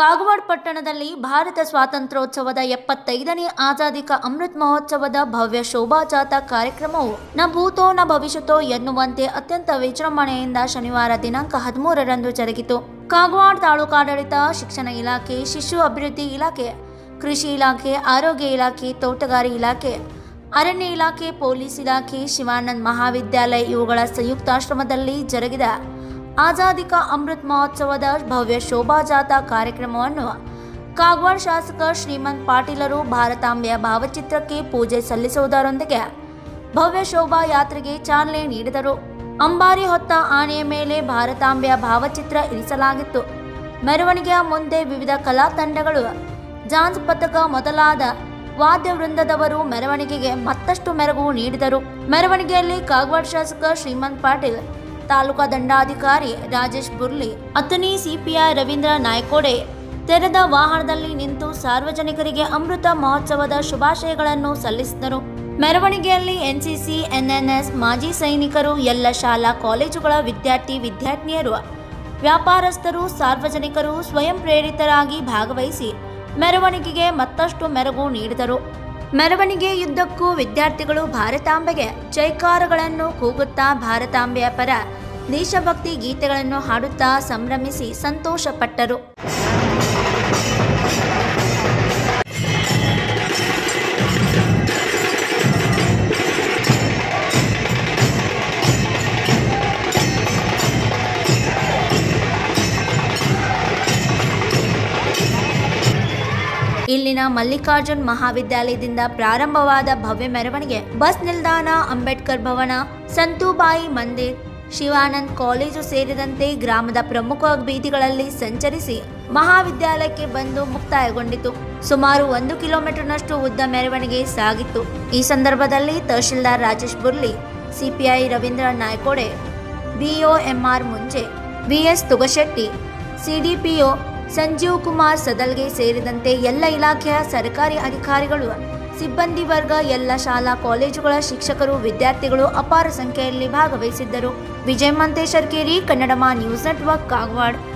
ಕಾಗವಾಡ ಪಟ್ಟಣದಲ್ಲಿ ಭಾರತ ಸ್ವಾತಂತ್ರ್ಯೋತ್ಸವದ ಎಪ್ಪತ್ತೈದನೇ ಆಜಾದಿ ಕಾ ಅಮೃತ್ ಮಹೋತ್ಸವದ ಭವ್ಯ ಶೋಭಾಜಾಥಾ ಕಾರ್ಯಕ್ರಮವು ನ ಭೂತೋ ನ ಭವಿಷ್ಯತೋ ಎನ್ನುವಂತೆ ಅತ್ಯಂತ ವಿಜೃಂಭಣೆಯಿಂದ ಶನಿವಾರ ದಿನಾಂಕ ಹದಿಮೂರರಂದು ಜರುಗಿತು ಕಾಗವಾಡ ತಾಲೂಕಾಡಳಿತ ಶಿಕ್ಷಣ ಇಲಾಖೆ ಶಿಶು ಅಭಿವೃದ್ಧಿ ಇಲಾಖೆ ಕೃಷಿ ಇಲಾಖೆ ಆರೋಗ್ಯ ಇಲಾಖೆ ತೋಟಗಾರಿ ಇಲಾಖೆ ಅರಣ್ಯ ಇಲಾಖೆ ಪೊಲೀಸ್ ಇಲಾಖೆ ಶಿವಾನಂದ್ ಮಹಾವಿದ್ಯಾಲಯ ಇವುಗಳ ಸಂಯುಕ್ತಾಶ್ರಮದಲ್ಲಿ ಜರುಗಿದ ಆಜಾದಿ ಕಾ ಅಮೃತ್ ಮಹೋತ್ಸವದ ಭವ್ಯ ಶೋಭಾಜಾಥಾ ಕಾರ್ಯಕ್ರಮವನ್ನು ಕಾಗವಾಡ ಶಾಸಕ ಶ್ರೀಮಂತ್ ಪಾಟೀಲರು ಭಾರತಾಂಬೆಯ ಭಾವಚಿತ್ರಕ್ಕೆ ಪೂಜೆ ಸಲ್ಲಿಸುವುದರೊಂದಿಗೆ ಭವ್ಯ ಶೋಭಾ ಯಾತ್ರೆಗೆ ಚಾಲನೆ ನೀಡಿದರು ಅಂಬಾರಿ ಹೊತ್ತ ಆನೆಯ ಮೇಲೆ ಭಾರತಾಂಬೆಯ ಭಾವಚಿತ್ರ ಇರಿಸಲಾಗಿತ್ತು ಮೆರವಣಿಗೆಯ ಮುಂದೆ ವಿವಿಧ ಕಲಾ ತಂಡಗಳು ಜಾಂಜ್ ಪಥಕ ಮೊದಲಾದ ವಾದ್ಯ ವೃಂದದವರು ಮೆರವಣಿಗೆಗೆ ಮತ್ತಷ್ಟು ಮೆರುಗು ನೀಡಿದರು ಮೆರವಣಿಗೆಯಲ್ಲಿ ಕಾಗವಾಡ ಶಾಸಕ ಶ್ರೀಮಂತ್ ಪಾಟೀಲ್ ತಾಲೂಕಾ ದಂಡಾಧಿಕಾರಿ ರಾಜೇಶ್ ಬುರ್ಲಿ ಅತನಿ ಸಿಪಿಐ ರವೀಂದ್ರ ನಾಯ್ಕೋಡೆ ತೆರೆದ ವಾಹನದಲ್ಲಿ ನಿಂತು ಸಾರ್ವಜನಿಕರಿಗೆ ಅಮೃತ ಮಹೋತ್ಸವದ ಶುಭಾಶಯಗಳನ್ನು ಸಲ್ಲಿಸಿದರು ಮೆರವಣಿಗೆಯಲ್ಲಿ ಎನ್ಸಿಸಿ ಎನ್ಎನ್ಎಸ್ ಮಾಜಿ ಸೈನಿಕರು ಎಲ್ಲ ಶಾಲಾ ಕಾಲೇಜುಗಳ ವಿದ್ಯಾರ್ಥಿ ವಿದ್ಯಾರ್ಥಿನಿಯರು ವ್ಯಾಪಾರಸ್ಥರು ಸಾರ್ವಜನಿಕರು ಸ್ವಯಂ ಪ್ರೇರಿತರಾಗಿ ಭಾಗವಹಿಸಿ ಮೆರವಣಿಗೆಗೆ ಮತ್ತಷ್ಟು ಮೆರುಗು ನೀಡಿದರು ಮೆರವಣಿಗೆಯುದ್ದಕ್ಕೂ ವಿದ್ಯಾರ್ಥಿಗಳು ಭಾರತಾಂಬೆಗೆ ಜೈಕಾರಗಳನ್ನು ಕೂಗುತ್ತಾ ಭಾರತಾಂಬೆಯ ಪರ ದೇಶಭಕ್ತಿ ಗೀತೆಗಳನ್ನು ಹಾಡುತ್ತಾ ಸಂಭ್ರಮಿಸಿ ಸಂತೋಷಪಟ್ಟರು ಇಲ್ಲಿನ ಮಲ್ಲಿಕಾರ್ಜುನ್ ಮಹಾವಿದ್ಯಾಲಯದಿಂದ ಪ್ರಾರಂಭವಾದ ಭವ್ಯ ಮೆರವಣಿಗೆ ಬಸ್ ನಿಲ್ದಾಣ ಅಂಬೇಡ್ಕರ್ ಭವನ ಸಂತೂಬಾಯಿ ಮಂದಿರ್ ಶಿವಾನಂದ್ ಕಾಲೇಜು ಸೇರಿದಂತೆ ಗ್ರಾಮದ ಪ್ರಮುಖ ಬೀದಿಗಳಲ್ಲಿ ಸಂಚರಿಸಿ ಮಹಾವಿದ್ಯಾಲಯಕ್ಕೆ ಬಂದು ಮುಕ್ತಾಯಗೊಂಡಿತು ಸುಮಾರು ಒಂದು ಕಿಲೋಮೀಟರ್ನಷ್ಟು ಉದ್ದ ಮೆರವಣಿಗೆ ಸಾಗಿತ್ತು ಈ ಸಂದರ್ಭದಲ್ಲಿ tahsildar Rajesh Burli CPI Ravindra Naikode BOMR Munje VS Tugashetti CDPO Sanjeev Kumar Sadalge ಸೇರಿದಂತೆ ಎಲ್ಲ ಇಲಾಖೆಯ ಸರ್ಕಾರಿ ಅಧಿಕಾರಿಗಳು ಸಿಬ್ಬಂದಿ ವರ್ಗ ಎಲ್ಲ ಶಾಲಾ ಕಾಲೇಜುಗಳ ಶಿಕ್ಷಕರು ವಿದ್ಯಾರ್ಥಿಗಳು ಅಪಾರ ಸಂಖ್ಯೆಯಲ್ಲಿ ಭಾಗವಹಿಸಿದ್ದರು ವಿಜಯ್ ಮಂತೇಶ್ವರ್ ಕೇರಿ ಕನ್ನಡಮ ನ್ಯೂಸ್ ನೆಟ್ವರ್ಕ್ ಕಾಗವಾಡ್